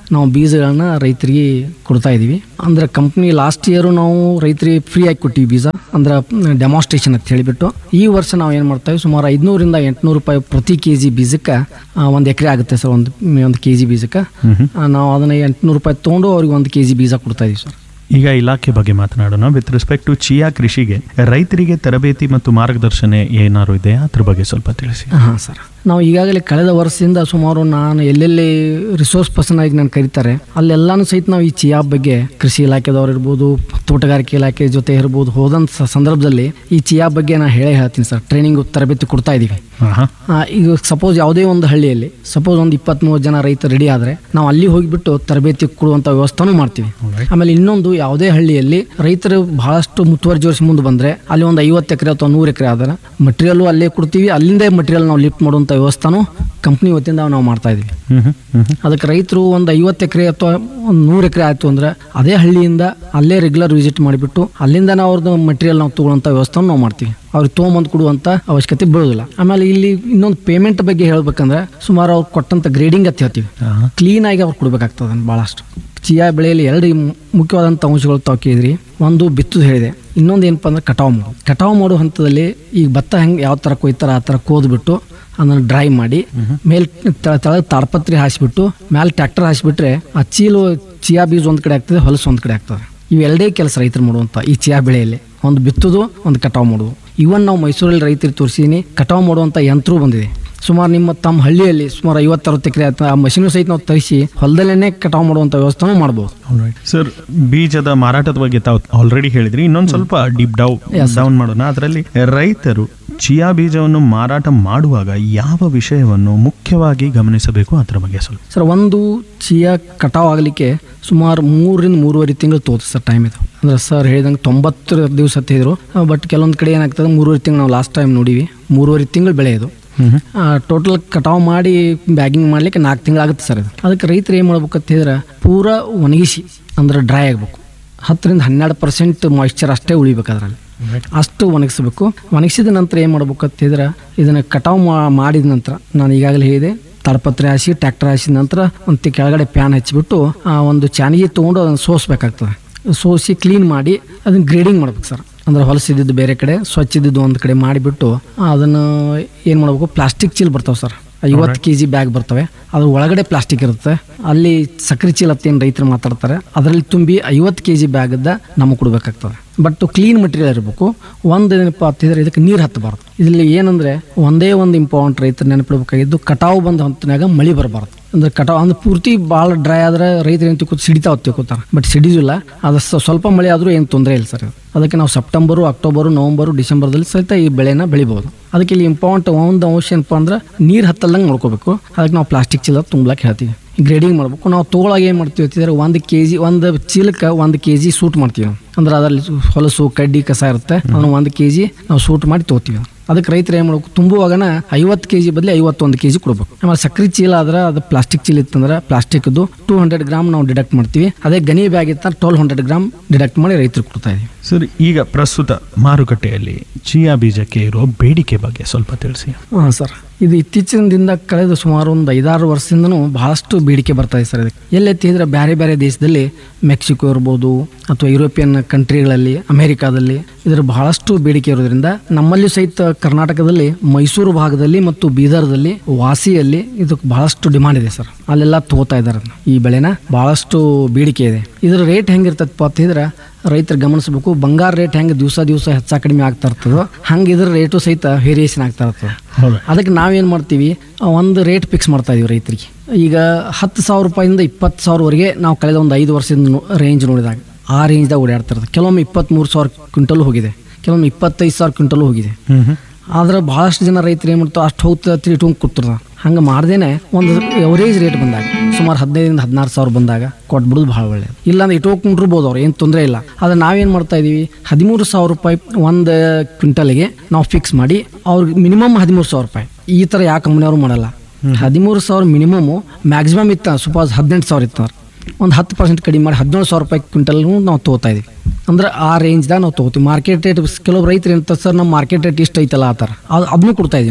ನಾವು ಬೀಜಗಳನ್ನ ರೈತರಿಗೆ ಕೊಡ್ತಾ ಇದೀವಿ ಅಂದ್ರೆ ಕಂಪ್ನಿ ಲಾಸ್ಟ್ ಇಯರು ನಾವು ರೈತರಿಗೆ ಫ್ರೀ ಆಗಿ ಕೊಟ್ಟಿವಿ ಬೀಜ ಅಂದ್ರೆ ಡೆಮಾನ್ಸ್ಟ್ರೇಷನ್ ಅಂತ ಹೇಳಿಬಿಟ್ಟು ಈ ವರ್ಷ ನಾವು ಏನು ಮಾಡ್ತಾವೆ ಸುಮಾರು ಐದುನೂರಿಂದ ಎಂಟುನೂರು ರೂಪಾಯಿ ಪ್ರತಿ ಕೆ ಜಿ ಬೀಜಕ್ಕೆ ಒಂದು ಎಕರೆ ಆಗುತ್ತೆ ಸರ್ ಒಂದು ಒಂದು ಕೆ ಜಿ ಬೀಜಕ್ಕೆ ಆ, ನಾವು ಅದನ್ನ ಎಂಟುನೂರು ರೂಪಾಯಿ ತೊಗೊಂಡು ಅವ್ರಿಗೆ ಒಂದು ಕೆ ಜಿ ಬೀಜ ಕೊಡ್ತಾ ಇದೀವಿ ಸರ್ ಈಗ ಇಲಾಖೆ ಬಗ್ಗೆ ಮಾತನಾಡೋಣ ವಿತ್ ರೆಸ್ಪೆಕ್ಟ್ ಟು ಚಿಯಾ ಕೃಷಿಗೆ ರೈತರಿಗೆ ತರಬೇತಿ ಮತ್ತು ಮಾರ್ಗದರ್ಶನ ಏನಾದ್ರು ಇದೆ ಅದ್ರ ಬಗ್ಗೆ ಸ್ವಲ್ಪ ತಿಳಿಸಿ ಹಾಂ ಸರ್ ನಾವು ಈಗಾಗಲೇ ಕಳೆದ ವರ್ಷದಿಂದ ಸುಮಾರು ನಾನು ಎಲ್ಲೆಲ್ಲಿ ರಿಸೋರ್ಸ್ ಪರ್ಸನ್ ಆಗಿ ನಾನು ಕರೀತಾರೆ ಅಲ್ಲೆಲ್ಲಾನು ಸಹಿತ ನಾವು ಈ ಚಿಯಾ ಬಗ್ಗೆ ಕೃಷಿ ಇಲಾಖೆದವ್ರು ಇರ್ಬೋದು ತೋಟಗಾರಿಕೆ ಇಲಾಖೆ ಜೊತೆ ಇರ್ಬೋದು ಹೋದಂಥ ಸ- ಸಂದರ್ಭದಲ್ಲಿ ಈ ಚಿಯಾ ಬಗ್ಗೆ ನಾನು ಹೇಳೇ ಹೇಳ್ತೀನಿ ಸರ್ ಟ್ರೈನಿಂಗ್ ತರಬೇತಿ ಕೊಡ್ತಾ ಇದ್ದೀವಿ ಆಹಾ. ಆ, ಈಗ ಸಪೋಸ್ ಯಾವುದೇ ಒಂದು ಹಳ್ಳಿಯಲ್ಲಿ ಸಪೋಸ್ ಒಂದು ಇಪ್ಪತ್ತ್ಮೂವತ್ತು ಜನ ರೈತರು ರೆಡಿ ಆದರೆ ನಾವು ಅಲ್ಲಿ ಹೋಗಿಬಿಟ್ಟು ತರಬೇತಿ ಕೊಡುವಂಥ ವ್ಯವಸ್ಥೆನೂ ಮಾಡ್ತೀವಿ ಆಮೇಲೆ ಇನ್ನೊಂದು ಯಾವುದೇ ಹಳ್ಳಿಯಲ್ಲಿ ರೈತರು ಬಹಳಷ್ಟು ಮುತುವರ್ಜಿ ಜೋಡಿಸಿ ಮುಂದೆ ಬಂದರೆ ಅಲ್ಲಿ ಒಂದು ಐವತ್ತು ಎಕರೆ ಅಥವಾ ನೂರು ಎಕರೆ ಆದರೆ ಮಟೀರಿಯಲ್ಲು ಅಲ್ಲೇ ಕೊಡ್ತೀವಿ ಅಲ್ಲಿಂದೇ ಮಟೀರಿಯಲ್ ನಾವು ಲಿಫ್ಟ್ ಮಾಡುವಂಥ ವ್ಯವಸ್ಥೆನೂ ಕಂಪ್ನಿ ವತಿಯಿಂದ ನಾವು ಮಾಡ್ತಾ ಇದ್ದೀವಿ ಹ್ಮ್ ಹ್ಮ್ ಹ್ಮ್ ಹ್ಮ್. ಅದಕ್ಕೆ ರೈತರು ಒಂದು ಐವತ್ತು ಎಕರೆ ಅಥವಾ ಒಂದು ನೂರು ಎಕರೆ ಆಯಿತು ಅಂದರೆ ಅದೇ ಹಳ್ಳಿಯಿಂದ ಅಲ್ಲೇ ರೆಗ್ಯುಲರ್ ವಿಸಿಟ್ ಮಾಡಿಬಿಟ್ಟು ಅಲ್ಲಿಂದ ನಾವು ಅವ್ರದ್ದು ಮಟೀರಿಯಲ್ ನಾವು ತೊಗೊಳ್ಳೋಂಥ ವ್ಯವಸ್ಥೆನ ನಾವು ಮಾಡ್ತೀವಿ ಅವ್ರಿಗೆ ತೊಗೊಂಬಂದು ಕೊಡುವಂಥ ಅವಶ್ಯಕತೆ ಬೀಳೋದಿಲ್ಲ ಆಮೇಲೆ ಇಲ್ಲಿ ಇನ್ನೊಂದು ಪೇಮೆಂಟ್ ಬಗ್ಗೆ ಹೇಳ್ಬೇಕಂದ್ರೆ ಸುಮಾರು ಅವ್ರು ಕೊಟ್ಟಂಥ ಗ್ರೇಡಿಂಗ್ ಅಂತ ಹೇಳ್ತೀವಿ ಆಹಾ. ಕ್ಲೀನಾಗಿ ಅವ್ರು ಕೊಡ್ಬೇಕಾಗ್ತದೆ ಭಾಳಷ್ಟು ಚಿಯಾ ಬೆಳೆಯಲ್ಲಿ ಎರಡು ಮು- ಮುಖ್ಯವಾದಂಥ ಅಂಶಗಳು ತಾವು ಕೇಳಿದ್ರಿ ಒಂದು ಬಿತ್ತುದು ಹೇಳಿದೆ ಇನ್ನೊಂದು ಏನಪ್ಪ ಅಂದ್ರೆ ಕಟಾವು ಮಾಡೋದು ಕಟಾವು ಮಾಡೋ ಹಂತದಲ್ಲಿ ಈಗ ಭತ್ತ ಹೆಂಗೆ ಯಾವ ಥರ ಕೊಯ್ತಾರ ಆ ಥರ ಕೋದ್ಬಿಟ್ಟು ಅದನ್ನು ಡ್ರೈ ಮಾಡಿ ಮೇಲೆ ತಳಗ ತಾಡ್ಪತ್ರಿ ಹಾಸಿಬಿಟ್ಟು ಮೇಲೆ ಟ್ರ್ಯಾಕ್ಟರ್ ಹಾಸಿಬಿಟ್ರೆ ಆ ಚೀಲು ಚಿಯಾ ಬೀಜ ಒಂದು ಕಡೆ ಆಗ್ತದೆ ಹೊಲಸು ಒಂದು ಕಡೆ ಆಗ್ತದೆ ಇವೆರಡೇ ಕೆಲಸ ರೈತರು ಮಾಡುವಂಥ ಈ ಚಿಯಾ ಬೆಳೆಯಲ್ಲಿ ಒಂದು ಬಿತ್ತುದು ಒಂದು ಕಟಾವು ಮಾಡೋದು ಇವನ್ ನಾವು ಮೈಸೂರಲ್ಲಿ ರೈತರಿಗೆ ತೋರಿಸಿದೀನಿ ಕಟಾವು ಮಾಡುವಂಥ ಯಂತ್ರ ಬಂದಿದೆ ಸುಮಾರು ನಿಮ್ಮ ತಮ್ಮ ಹಳ್ಳಿಯಲ್ಲಿ ಸುಮಾರು ಐವತ್ತರವತ್ತು ಎಕರೆ ಆಯ್ತು ಆ ಮಷೀನು ಸಹಿತ ನಾವು ತರಿಸಿ ಹೊಲದಲ್ಲೇ ಕಟಾವು ಮಾಡುವಂಥ ವ್ಯವಸ್ಥೆನೂ ಮಾಡ್ಬೋದು ಸರ್ ಬೀಜದ ಮಾರಾಟದ ಬಗ್ಗೆ ತಾವು ಆಲ್ರೆಡಿ ಹೇಳಿದ್ರಿ ಇನ್ನೊಂದು ಸ್ವಲ್ಪ ಡೀಪ್ ಡೌ ಡೌನ್ ಮಾಡೋಣ ಅದರಲ್ಲಿ ರೈತರು ಚಿಯಾ ಬೀಜವನ್ನು ಮಾರಾಟ ಮಾಡುವಾಗ ಯಾವ ವಿಷಯವನ್ನು ಮುಖ್ಯವಾಗಿ ಗಮನಿಸಬೇಕು ಅದರ ಬಗ್ಗೆ ಸ್ವಲ್ಪ ಸರ್ ಒಂದು ಚಿಯಾ ಕಟಾವು ಆಗಲಿಕ್ಕೆ ಸುಮಾರು ಮೂರರಿಂದ ಮೂರುವರೆ ತಿಂಗಳು ತೋಗುತ್ತೆ ಸರ್ ಟೈಮ್ ಇದು ಅಂದ್ರೆ ಸರ್ ಹೇಳಿದಂಗೆ ತೊಂಬತ್ತು ದಿವಸ ಹತ್ತಿದ್ರು ಬಟ್ ಕೆಲವೊಂದು ಕಡೆ ಏನಾಗ್ತದೆ ಮೂರುವರೆ ತಿಂಗಳು ನಾವು ಲಾಸ್ಟ್ ಟೈಮ್ ನೋಡಿವಿ ಮೂರುವರೆ ತಿಂಗಳು ಬೆಳೆ ಇದು ಟೋಟಲ್ ಕಟಾವು ಮಾಡಿ ಬ್ಯಾಗಿಂಗ್ ಮಾಡ್ಲಿಕ್ಕೆ ನಾಲ್ಕು ತಿಂಗಳಾಗುತ್ತೆ ಸರ್ ಇದು ಅದಕ್ಕೆ ರೈತರು ಏನು ಮಾಡ್ಬೇಕು ಅಂತ ಹೇಳಿದ್ರೆ ಪೂರಾ ಒಣಗಿಸಿ ಅಂದ್ರೆ ಡ್ರೈ ಆಗಬೇಕು ಹತ್ತರಿಂದ ಹನ್ನೆರಡು ಪರ್ಸೆಂಟ್ ಮಾಯಿಶ್ಚರ್ ಅಷ್ಟೇ ಉಳಿಬೇಕು ಅದರಲ್ಲಿ ಅಷ್ಟು ಒಣಗಿಸ್ಬೇಕು ಒಣಗಿಸಿದ ನಂತರ ಏನು ಮಾಡ್ಬೇಕು ಅಂತ ಹೇಳಿದ್ರೆ ಇದನ್ನು ಕಟಾವು ಮಾ- ಮಾಡಿದ ನಂತರ ನಾನು ಈಗಾಗಲೇ ಹೇಳಿದೆ ತಾಡ್ಪತ್ರೆ ಹಾಸಿ ಟ್ರ್ಯಾಕ್ಟರ್ ಹಾಸಿದ ನಂತರ ಒಂದು ಕೆಳಗಡೆ ಪ್ಯಾನ್ ಹಚ್ಚಿಬಿಟ್ಟು ಆ ಒಂದು ಚಾನಿಗೆ ತೊಗೊಂಡು ಅದನ್ನು ಸೋಸ್ಬೇಕಾಗ್ತದೆ ಸೋಸಿ ಕ್ಲೀನ್ ಮಾಡಿ ಅದನ್ನು ಗ್ರೇಡಿಂಗ್ ಮಾಡ್ಬೇಕು ಸರ್ ಅಂದ್ರೆ ಹೊಲಸಿದ್ದು ಬೇರೆ ಕಡೆ ಸ್ವಚ್ಛ ಇದ್ದಿದ್ದು ಒಂದು ಕಡೆ ಮಾಡಿಬಿಟ್ಟು ಅದನ್ನು ಏನು ಮಾಡ್ಬೇಕು ಪ್ಲಾಸ್ಟಿಕ್ ಚೀಲ ಬರ್ತಾವೆ ಸರ್ ಐವತ್ತು ಕೆ ಜಿ ಬ್ಯಾಗ್ ಬರ್ತವೆ ಅದ್ರ ಒಳಗಡೆ ಪ್ಲಾಸ್ಟಿಕ್ ಇರುತ್ತೆ ಅಲ್ಲಿ ಸಕ್ಕರೆ ಚೀಲ ಅಂತ ಏನು ರೈತರು ಮಾತಾಡ್ತಾರೆ ಅದರಲ್ಲಿ ತುಂಬಿ ಐವತ್ತು ಕೆ ಜಿ ಬ್ಯಾಗದ ನಮಗೆ ಕೊಡ್ಬೇಕಾಗ್ತದೆ ಬಟ್ ಕ್ಲೀನ್ ಮಟೀರಿಯಲ್ ಇರಬೇಕು ಒಂದು ಏನಪ್ಪ ಅಂತಿದ್ರೆ ಇದಕ್ಕೆ ನೀರು ಹತ್ತಬಾರ್ದು ಇದರಲ್ಲಿ ಏನಂದ್ರೆ ಒಂದೇ ಒಂದು ಇಂಪಾರ್ಟೆಂಟ್ ರೈತರು ನೆನಪಿಡ್ಬೇಕಾಗಿದ್ದು ಕಟಾವು ಬಂದ ಹೊತ್ತಿನಾಗ ಮಳೆ ಬರಬಾರ್ದು ಅಂದ್ರೆ ಕಟಾವು ಅಂದ್ರೆ ಪೂರ್ತಿ ಭಾಳ ಡ್ರೈ ಆದ್ರೆ ರೈತರು ಏನು ತಿಳ್ಕೊತ ಸಿಡಿತಾವ್ ತಿಳ್ಕೊತಾರೆ ಬಟ್ ಸಿಡಿದಿಲ್ಲ ಅದು ಸ- ಸ್ವಲ್ಪ ಮಳೆ ಆದರೂ ಏನು ತೊಂದರೆ ಇಲ್ಲ ಸರ್ ಅದಕ್ಕೆ ನಾವು ಸೆಪ್ಟೆಂಬರು ಅಕ್ಟೋಬರು ನವಂಬರು ಡಿಸೆಂಬರ್ದಲ್ಲಿ ಸಹಿತ ಈ ಬೆಳೆನ ಬೆಳಿಬೋದು ಅದಕ್ಕೆ ಇಲ್ಲಿ ಇಂಪಾರ್ಟೆಂಟ್ ಒಂದು ಅಂಶ ಏನಪ್ಪ ಅಂದ್ರೆ ನೀರು ಹತ್ತಲ್ದಂಗೆ ನೋಡ್ಕೋಬೇಕು ಅದಕ್ಕೆ ನಾವು ಪ್ಲಾಸ್ಟಿಕ್ ಚೀಲ ತುಂಬಲಕ್ಕೆ ಹೇಳ್ತೀವಿ ಗ್ರೇಡಿಂಗ್ ಮಾಡ್ಬೇಕು ನಾವು ತೊಗೊಳಾಗ ಏನು ಮಾಡ್ತೀವಿ ಅಂತಿದ್ರೆ ಒಂದು ಕೆ ಜಿ ಒಂದು ಚೀಲಕ್ಕೆ ಒಂದು ಕೆ ಜಿ ಸೂಟ್ ಮಾಡ್ತೀವಿ ನಾವು ಅಂದ್ರೆ ಅದರಲ್ಲಿ ಹೊಲಸು ಕಡ್ಡಿ ಕಸ ಇರುತ್ತೆ ಅದನ್ನು ಒಂದು ಕೆ ಜಿ ನಾವು ಸೂಟ್ ಮಾಡಿ ತೊಗೋತೀವಿ ಅದಕ್ಕೆ ರೈತರು ಏನು ಮಾಡ್ಬೇಕು ತುಂಬುವಾಗನ ಐವತ್ತು ಕೆ ಜಿ ಬದಲು ಐವತ್ತೊಂದು ಕೆ ಜಿ ಕೊಡ್ಬೇಕು ಆಮೇಲೆ ಸಕ್ರೆ ಚೀಲ ಆದ್ರೆ ಅದು ಪ್ಲಾಸ್ಟಿಕ್ ಚೀಲ ಇತ್ತಂದ್ರೆ ಪ್ಲಾಸ್ಟಿಕ್ದು ಟೂ ಹಂಡ್ರೆಡ್ ಗ್ರಾಮ್ ನಾವು ಡಿಡಕ್ಟ್ ಮಾಡ್ತೀವಿ ಅದೇ ಗನಿ ಬ್ಯಾಗ್ ಇತ್ತ ಟ್ವೆಲ್ ಹಂಡ್ರೆಡ್ ಗ್ರಾಮ್ ಡಿಡಕ್ಟ್ ಮಾಡಿ ರೈತರಿಗೆ ಕೊಡ್ತಾ ಇದೀವಿ ಸರ್ ಈಗ ಪ್ರಸ್ತುತ ಮಾರುಕಟ್ಟೆಯಲ್ಲಿ ಚಿಯಾ ಬೀಜಕ್ಕೆ ಇರೋ ಬೇಡಿಕೆ ಬಗ್ಗೆ ಸ್ವಲ್ಪ ತಿಳಿಸಿ ಹಾಂ ಸರ್ ಇದು ಇತ್ತೀಚಿನ ದಿನದ ಕಳೆದ ಸುಮಾರು ಒಂದು ಐದಾರು ವರ್ಷದಿಂದನೂ ಬಹಳಷ್ಟು ಬೇಡಿಕೆ ಬರ್ತಾ ಇದೆ ಸರ್ ಇದಕ್ಕೆ ಎಲ್ಲೆತ್ತಿದ್ರೆ ಬೇರೆ ಬೇರೆ ದೇಶದಲ್ಲಿ ಮೆಕ್ಸಿಕೋ ಇರ್ಬೋದು ಅಥವಾ ಯುರೋಪಿಯನ್ ಕಂಟ್ರಿಗಳಲ್ಲಿ ಅಮೆರಿಕಾದಲ್ಲಿ ಇದರ ಬಹಳಷ್ಟು ಬೇಡಿಕೆ ಇರೋದ್ರಿಂದ ನಮ್ಮಲ್ಲಿ ಸಹಿತ ಕರ್ನಾಟಕದಲ್ಲಿ ಮೈಸೂರು ಭಾಗದಲ್ಲಿ ಮತ್ತು ಬೀದರ್ದಲ್ಲಿ ವಾಸಿಯಲ್ಲಿ ಇದಕ್ಕೆ ಬಹಳಷ್ಟು ಡಿಮಾಂಡ್ ಇದೆ ಸರ್ ಅಲ್ಲೆಲ್ಲ ತಗೋತಾ ಇದ್ದಾರೆ ಅದನ್ನ. ಈ ಬೆಳೆನ ಬಹಳಷ್ಟು ಬೇಡಿಕೆ ಇದೆ ಇದರ ರೇಟ್ ಹೆಂಗಿರ್ತದಪ್ಪ ಅಂತಿದ್ರೆ ರೈತರು ಗಮನಿಸಬೇಕು ಬಂಗಾರ ರೇಟ್ ಹೆಂಗೆ ದಿವಸ ದಿವಸ ಹೆಚ್ಚ ಕಡಿಮೆ ಆಗ್ತಾ ಇರ್ತದೋ ಹಂಗೆ ಇದ್ರ ರೇಟು ಸಹಿತ ವೇರಿಯೇಷನ್ ಆಗ್ತಾ ಇರ್ತದೆ ಹೌದಾ ಅದಕ್ಕೆ ನಾವೇನು ಮಾಡ್ತೀವಿ ಆ, ಒಂದು ರೇಟ್ ಫಿಕ್ಸ್ ಮಾಡ್ತಾ ಇದೀವಿ ರೈತರಿಗೆ ಈಗ ಹತ್ತು ಸಾವಿರ ರೂಪಾಯಿಂದ ಇಪ್ಪತ್ತು ಸಾವಿರವರೆಗೆ ನಾವು ಕಳೆದ ಒಂದು ಐದು ವರ್ಷದಿಂದ ರೇಂಜ್ ನೋಡಿದಾಗ ಆ ರೇಂಜ್ದಾಗ ಓಡಾಡ್ತಿರೋದು ಕೆಲವೊಮ್ಮೆ ಇಪ್ಪತ್ತ್ಮೂರು ಸಾವಿರ ಕ್ವಿಂಟಲ್ ಹೋಗಿದೆ ಕೆಲವೊಮ್ಮೆ ಇಪ್ಪತ್ತೈದು ಸಾವಿರ ಕ್ವಿಂಟಲ್ ಹೋಗಿದೆ ಹ್ಮ್ ಹ್ಮ್ ಆದ್ರೆ ಭಾಳಷ್ಟು ಜನ ರೈತರು ಏನು ಮಾಡ್ತಾರೆ ಅಷ್ಟು ಹೋಗ್ತಾ ಇಟ್ಕೊಂಡು ಕೂತಿರ್ತಾರೆ ಹಂಗೆ ಮಾಡ್ದೇನೆ ಒಂದು ಎವರೇಜ್ ರೇಟ್ ಬಂದಾಗ ಸುಮಾರು ಹದಿನೈದರಿಂದ ಹದಿನಾರು ಸಾವಿರ ಬಂದಾಗ ಕೊಟ್ಬಿಡೋದು ಭಾಳ ಒಳ್ಳೆಯದು ಇಲ್ಲಾಂದ್ರೆ ಇಟ್ಕೊಂಡ್ರಿರ್ಬೋದು ಅವ್ರು ಏನು ತೊಂದರೆ ಇಲ್ಲ ಆದರೆ ನಾವೇನು ಮಾಡ್ತಾ ಇದೀವಿ ಹದಿಮೂರು ಸಾವಿರ ರೂಪಾಯಿ ಒಂದು ಕ್ವಿಂಟಲ್ಗೆ ನಾವು ಫಿಕ್ಸ್ ಮಾಡಿ ಅವ್ರಿಗೆ ಮಿನಿಮಮ್ ಹದಿಮೂರು ಸಾವಿರ ರೂಪಾಯಿ ಈ ಥರ ಯಾವ ಕಂಪ್ನಿಯವರು ಮಾಡಲ್ಲ ಹದಿಮೂರು ಸಾವಿರ ಮಿನಿಮಮ್ಮು ಮ್ಯಾಕ್ಸಿಮಮ್ ಇತ್ತು ಸುಪಾಸ್ ಹದಿನೆಂಟು ಸಾವಿರ ಇತ್ತು ಒಂದು ಹತ್ತು ಪರ್ಸೆಂಟ್ ಕಡಿಮೆ ಮಾಡಿ ಹದಿನೇಳು ಸಾವಿರ ರೂಪಾಯಿ ಕ್ವಿಂಟಲ್ನು ನಾವು ತೊಗೋತಾ ಇದೀವಿ ಅಂದ್ರೆ ಆ ರೇಂಜ್ದಾಗ ನಾವು ತೊಗೋತೀವಿ ಮಾರ್ಕೆಟ್ ರೇಟ್ ಕೆಲವು ರೈತರು ಏನಂತ ಸರ್ ನಮ್ಮ ಮಾರ್ಕೆಟ್ ರೇಟ್ ಇಷ್ಟು ಐತಲ್ಲ ಆ ಥರ ಅದು ಅದನ್ನು ಕೊಡ್ತಾ ಇದೀವಿ ನಾವು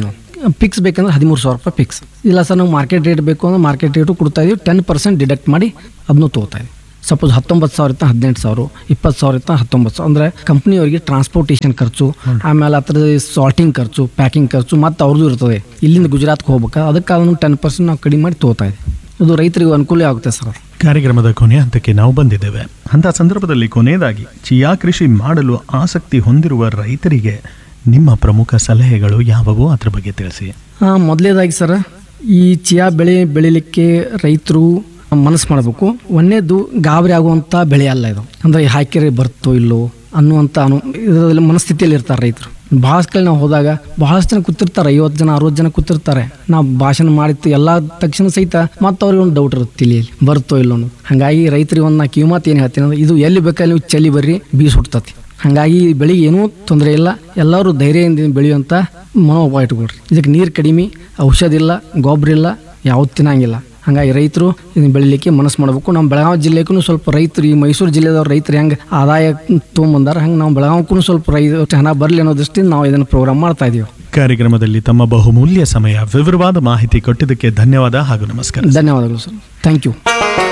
ಫಿಕ್ಸ್ ಬೇಕಂದ್ರೆ ಹದಿಮೂರು ಸಾವಿರ ರೂಪಾಯಿ ಫಿಕ್ಸ್ ಇಲ್ಲ ಸರ್ ನಾವು ಮಾರ್ಕೆಟ್ ರೇಟ್ ಬೇಕು ಅಂದ್ರೆ ಮಾರ್ಕೆಟ್ ರೇಟು ಕೊಡ್ತಾ ಇದೀವಿ ಟೆನ್ ಪರ್ಸೆಂಟ್ ಡಿಡಕ್ಟ್ ಮಾಡಿ ಅದನ್ನು ತೊಗೋತಾ ಇದೀವಿ ಸಪೋಸ್ ಹತ್ತೊಂಬತ್ತು ಸಾವಿರ ಇತ್ತ ಹದಿನೆಂಟು ಸಾವಿರ ಇಪ್ಪತ್ತು ಸಾವಿರ ಇತ್ತ ಹತ್ತೊಂಬತ್ತು ಸಾವಿರ ಅಂದರೆ ಕಂಪ್ನಿಯವರಿಗೆ ಟ್ರಾನ್ಸ್ಪೋರ್ಟೇಷನ್ ಖರ್ಚು ಆಮೇಲೆ ಹತ್ರ ಸಾಲ್ಟಿಂಗ್ ಖರ್ಚು ಪ್ಯಾಕಿಂಗ್ ಖರ್ಚು ಮತ್ತು ಅವ್ರದ್ದು ಇರ್ತದೆ ಇಲ್ಲಿಂದ ಗುಜರಾತ್ಗೆ ಹೋಗ್ಬೇಕು ಅದಕ್ಕೆ ಅದನ್ನು ಟೆನ್ ಪರ್ಸೆಂಟ್ ನಾವು ಕಡಿಮೆ ಮಾಡಿ ತೊಗೋತಾ ಇದ್ದೀವಿ ಇದು ರೈತರಿಗೆ ಅನುಕೂಲ ಆಗುತ್ತೆ ಸರ್ ಅದು. ಕಾರ್ಯಕ್ರಮದ ಕೊನೆಯ ಹಂತಕ್ಕೆ ನಾವು ಬಂದಿದ್ದೇವೆ ಅಂತ ಸಂದರ್ಭದಲ್ಲಿ ಕೊನೆಯದಾಗಿ ಚಿಯಾ ಕೃಷಿ ಮಾಡಲು ಆಸಕ್ತಿ ಹೊಂದಿರುವ ರೈತರಿಗೆ ನಿಮ್ಮ ಪ್ರಮುಖ ಸಲಹೆಗಳು ಯಾವುವು ಅದ್ರ ಬಗ್ಗೆ ತಿಳಿಸಿ ಆ, ಮೊದಲನೇದಾಗಿ ಸರ್ ಈ ಚಿಯಾ ಬೆಳೆ ಬೆಳಿಲಿಕ್ಕೆ ರೈತರು ಮನಸ್ಸು ಮಾಡಬೇಕು ಒಂದೇದು ಗಾಬರಿ ಆಗುವಂಥ ಬೆಳೆ ಅಲ್ಲ ಇದು ಅಂದರೆ ಹಾಕಿದ್ರೆ ಬರ್ತೋ ಇಲ್ಲೋ ಅನ್ನುವಂಥ ಅನು ಇದರಲ್ಲಿ ಮನಸ್ಥಿತಿಯಲ್ಲಿ ಇರ್ತಾರೆ ರೈತರು ಭಾಳಷ್ಟು ಕಡೆ ನಾವು ಹೋದಾಗ ಬಹಳಷ್ಟು ಜನ ಕೂತಿರ್ತಾರೆ ಐವತ್ತು ಜನ ಅರವತ್ತು ಜನ ಕೂತಿರ್ತಾರೆ ನಾವು ಭಾಷಣ ಮಾಡಿತ್ತು ಎಲ್ಲ ತಕ್ಷಣ ಸಹಿತ ಮತ್ತು ಅವ್ರಿಗೆ ಒಂದು ಡೌಟ್ ಇರುತ್ತೆ ತಿಳಿಯಲ್ಲಿ ಬರ್ತೋ ಇಲ್ಲೋ ಅನ್ನೋದು ಹಾಗಾಗಿ ರೈತರಿಗೆ ಒಂದು ನಾ ಕಿವಿಮಾತು ಏನು ಹೇಳ್ತೀನಿ ಅಂದ್ರೆ ಇದು ಎಲ್ಲಿ ಬೇಕಲ್ಲಿ ನೀವು ಚಳಿ ಬರ್ರಿ ಬೀಸ್ ಹುಡ್ತತಿ ಹಾಗಾಗಿ ಈ ಬೆಳೆಗೆ ಏನೂ ತೊಂದರೆ ಇಲ್ಲ ಎಲ್ಲರೂ ಧೈರ್ಯದಿಂದ ಬೆಳೆಯುವಂಥ ಮನೋಭಾವ ಇಟ್ಕೊಳ್ರಿ ಇದಕ್ಕೆ ನೀರು ಕಡಿಮೆ ಔಷಧ ಇಲ್ಲ ಗೊಬ್ಬರ ಇಲ್ಲ ಯಾವ್ದು ತಿನ್ನಂಗಿಲ್ಲ ಹಾಗಾಗಿ ರೈತರು ಇದನ್ನ ಬೆಳಿಲಿಕ್ಕೆ ಮನಸ್ಸು ಮಾಡಬೇಕು ನಮ್ಮ ಬೆಳಗಾವಿ ಜಿಲ್ಲೆಗೂ ಸ್ವಲ್ಪ ರೈತರು ಈ ಮೈಸೂರು ಜಿಲ್ಲೆದವ್ರು ರೈತರು ಹೆಂಗೆ ಆದಾಯ ತೊಗೊಂಬಂದಾರ ಹಂಗೆ ನಾವು ಬೆಳಗಾವಿಗೂ ಸ್ವಲ್ಪ ರೈತ ಹಣ ಬರಲಿ ಅನ್ನೋ ದೃಷ್ಟಿಯಿಂದ ನಾವು ಇದನ್ನು ಪ್ರೋಗ್ರಾಮ್ ಮಾಡ್ತಾ ಇದೀವಿ ಕಾರ್ಯಕ್ರಮದಲ್ಲಿ ತಮ್ಮ ಬಹುಮೂಲ್ಯ ಸಮಯ ವಿವರವಾದ ಮಾಹಿತಿ ಕೊಟ್ಟಿದ್ದಕ್ಕೆ ಧನ್ಯವಾದ ಹಾಗೂ ನಮಸ್ಕಾರ ಧನ್ಯವಾದಗಳು ಸರ್ ಥ್ಯಾಂಕ್ ಯು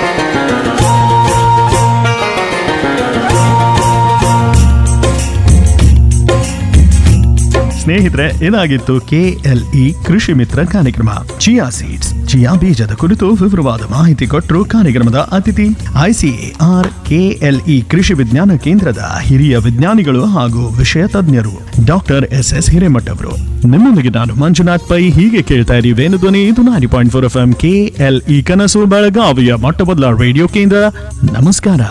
ಸ್ನೇಹಿತರೆ ಇದಾಗಿತ್ತು ಕೆಎಲ್ಇ ಕೃಷಿ ಮಿತ್ರ ಕಾರ್ಯಕ್ರಮ ಚಿಯಾ ಸೀಡ್ಸ್ ಚಿಯಾ ಬೀಜದ ಕುರಿತು ವಿವರವಾದ ಮಾಹಿತಿ ಕೊಟ್ಟರು ಕಾರ್ಯಕ್ರಮದ ಅತಿಥಿ ಐಸಿಎಆರ್ ಕೆಎಲ್ಇ ಕೃಷಿ ವಿಜ್ಞಾನ ಕೇಂದ್ರದ ಹಿರಿಯ ವಿಜ್ಞಾನಿಗಳು ಹಾಗೂ ವಿಷಯ ತಜ್ಞರು ಡಾಕ್ಟರ್ ಎಸ್ ಎಸ್ ಹಿರೇಮಠ್ ಅವರು ನಿಮ್ಮೊಂದಿಗೆ ನಾನು ಮಂಜುನಾಥ್ ಪೈ ಹೀಗೆ ಕೇಳ್ತಾ ಇರಿ ವೇಣು ಧ್ವನಿ ಇದು ನಾರಿ point four F M KLE ಕನಸು ಬೆಳಗಾವಿಯ ಮೊಟ್ಟಮೊದಲ ರೇಡಿಯೋ ಕೇಂದ್ರ ನಮಸ್ಕಾರ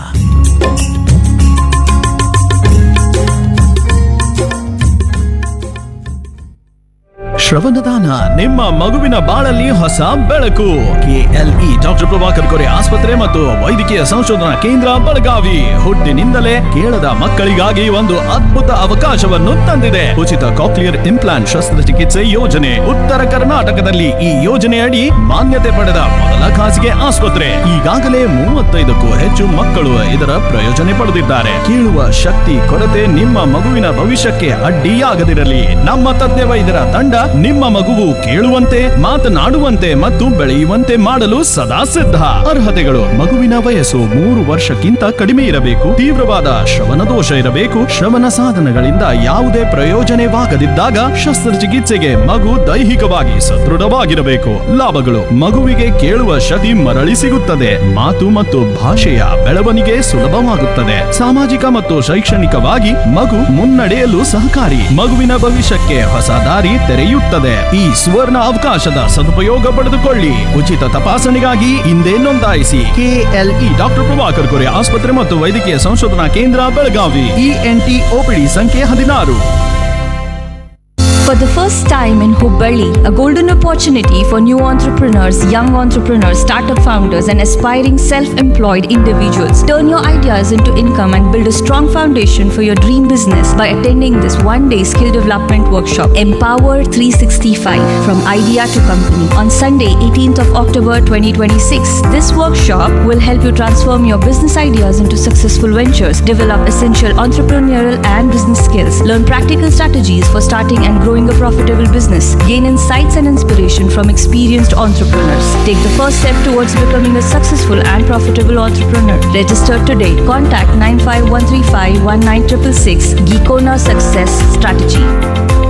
ಶ್ರವಣದಾನ ನಿಮ್ಮ ಮಗುವಿನ ಬಾಳಲ್ಲಿ ಹೊಸ ಬೆಳಕು ಕೆಎಲ್ಇ ಡಾಕ್ಟರ್ ಪ್ರಭಾಕರ್ ಕೊರೆ ಆಸ್ಪತ್ರೆ ಮತ್ತು ವೈದ್ಯಕೀಯ ಸಂಶೋಧನಾ ಕೇಂದ್ರ ಬೆಳಗಾವಿ ಹುಟ್ಟಿನಿಂದಲೇ ಕೇಳದ ಮಕ್ಕಳಿಗಾಗಿ ಒಂದು ಅದ್ಭುತ ಅವಕಾಶವನ್ನು ತಂದಿದೆ ಉಚಿತ ಕಾಕ್ಲಿಯರ್ ಇಂಪ್ಲಾಂಟ್ ಶಸ್ತ್ರಚಿಕಿತ್ಸೆ ಯೋಜನೆ ಉತ್ತರ ಕರ್ನಾಟಕದಲ್ಲಿ ಈ ಯೋಜನೆಯಡಿ ಮಾನ್ಯತೆ ಪಡೆದ ಮೊದಲ ಖಾಸಗಿ ಆಸ್ಪತ್ರೆ ಈಗಾಗಲೇ ಮೂವತ್ತೈದಕ್ಕೂ ಹೆಚ್ಚು ಮಕ್ಕಳು ಇದರ ಪ್ರಯೋಜನೆ ಪಡೆದಿದ್ದಾರೆ ಕೇಳುವ ಶಕ್ತಿ ಕೊರತೆ ನಿಮ್ಮ ಮಗುವಿನ ಭವಿಷ್ಯಕ್ಕೆ ಅಡ್ಡಿಯಾಗದಿರಲಿ ನಮ್ಮ ತಜ್ಞ ವೈದ್ಯರ ತಂಡ ನಿಮ್ಮ ಮಗುವು ಕೇಳುವಂತೆ ಮಾತನಾಡುವಂತೆ ಮತ್ತು ಬೆಳೆಯುವಂತೆ ಮಾಡಲು ಸದಾ ಸಿದ್ಧ ಅರ್ಹತೆಗಳು ಮಗುವಿನ ವಯಸ್ಸು ಮೂರು ವರ್ಷಕ್ಕಿಂತ ಕಡಿಮೆ ಇರಬೇಕು ತೀವ್ರವಾದ ಶ್ರವಣ ದೋಷ ಇರಬೇಕು ಶ್ರವಣ ಸಾಧನಗಳಿಂದ ಯಾವುದೇ ಪ್ರಯೋಜನವಾಗದಿದ್ದಾಗ ಶಸ್ತ್ರಚಿಕಿತ್ಸೆಗೆ ಮಗು ದೈಹಿಕವಾಗಿ ಸದೃಢವಾಗಿರಬೇಕು ಲಾಭಗಳು ಮಗುವಿಗೆ ಕೇಳುವ ಶಕ್ತಿ ಮರಳಿ ಸಿಗುತ್ತದೆ ಮಾತು ಮತ್ತು ಭಾಷೆಯ ಬೆಳವಣಿಗೆ ಸುಲಭವಾಗುತ್ತದೆ ಸಾಮಾಜಿಕ ಮತ್ತು ಶೈಕ್ಷಣಿಕವಾಗಿ ಮಗು ಮುನ್ನಡೆಯಲು ಸಹಕಾರಿ ಮಗುವಿನ ಭವಿಷ್ಯಕ್ಕೆ ಹೊಸ ದಾರಿ ತೆರೆಯುತ್ತದೆ ಈ ಸುವರ್ಣ ಅವಕಾಶದ ಸದುಪಯೋಗ ಪಡೆದುಕೊಳ್ಳಿ ಉಚಿತ ತಪಾಸಣೆಗಾಗಿ ಹಿಂದೆ ನೋಂದಾಯಿಸಿ ಕೆಎಲ್ಇ ಡಾಕ್ಟರ್ ಪ್ರಭಾಕರ್ ಕೊರೆ ಆಸ್ಪತ್ರೆ ಮತ್ತು ವೈದ್ಯಕೀಯ ಸಂಶೋಧನಾ ಕೇಂದ್ರ ಬೆಳಗಾವಿ ಇಎನ್ಟಿ ಓಪಿಡಿ ಸಂಖ್ಯೆ ಹದಿನಾರು For the first time in Hubballi, a golden opportunity for new entrepreneurs, young entrepreneurs, startup founders, and aspiring self-employed individuals. Turn your ideas into income and build a strong foundation for your dream business by attending this one-day skill development workshop, Empower 365, from idea to company, on Sunday, 18th of October 2026. This workshop will help you transform your business ideas into successful ventures, develop essential entrepreneurial and business skills, learn practical strategies for starting and growing a profitable business, gain insights and inspiration from experienced entrepreneurs. Take the first step towards becoming a successful and profitable entrepreneur. Register today. Contact 95135 19666 Geekona Success Strategy.